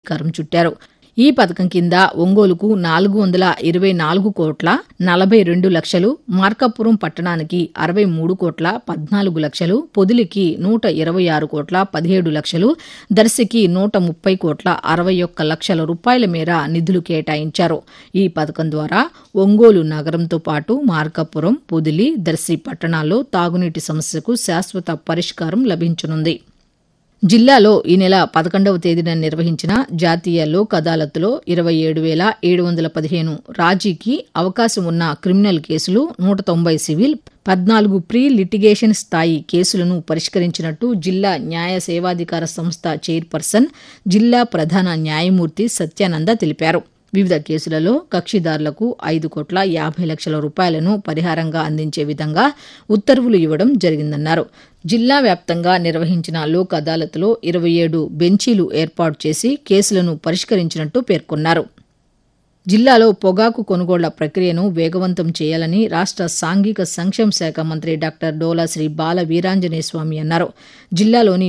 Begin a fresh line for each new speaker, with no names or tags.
శ్రీకారం చుట్టారు ఈ పథకం కింద ఒంగోలుకు నాలుగు వందల ఇరవై నాలుగు కోట్ల నలభై రెండు లక్షలు మార్కాపురం పట్టణానికి అరవై మూడు కోట్ల పద్నాలుగు లక్షలు పొదిలికి నూట ఇరవై ఆరు కోట్ల పదిహేడు లక్షలు దర్శికి నూట ముప్పై కోట్ల అరవై ఒక్క లక్షల రూపాయల మేర నిధులు కేటాయించారు ఈ పథకం ద్వారా ఒంగోలు నగరంతో పాటు మార్కాపురం పొదిలి దర్శి పట్టణాల్లో తాగునీటి సమస్యకు శాశ్వత పరిష్కారం లభించనుంది జిల్లాలో ఈ నెల పదకొండవ తేదీన నిర్వహించిన జాతీయ లోక్ అదాలత్లో ఇరవై ఏడు వేల ఏడు వందల పదిహేను రాజీకి అవకాశం ఉన్న క్రిమినల్ కేసులు నూట తొంభై సివిల్ పద్నాలుగు ప్రీ లిటిగేషన్ స్థాయి కేసులను పరిష్కరించినట్టు జిల్లా న్యాయ సేవాధికార సంస్థ చైర్పర్సన్ జిల్లా ప్రధాన న్యాయమూర్తి సత్యానంద తెలిపారు వివిధ కేసులలో కక్షిదారులకు ఐదు కోట్ల యాభై లక్షల రూపాయలను పరిహారంగా అందించే విధంగా ఉత్తర్వులు ఇవ్వడం జరిగిందన్నారు జిల్లా వ్యాప్తంగా నిర్వహించిన లోక్ అదాలత్లో ఇరవై ఏడు బెంచీలు ఏర్పాటు చేసి కేసులను పరిష్కరించినట్టు పేర్కొన్నారు జిల్లాలో పొగాకు కొనుగోళ్ల ప్రక్రియను వేగవంతం చేయాలని రాష్ట సాంఘిక సంక్షేమ శాఖ మంత్రి డాక్టర్ డోలా శ్రీ బాల వీరాంజనేయ స్వామి అన్నారు జిల్లాలోని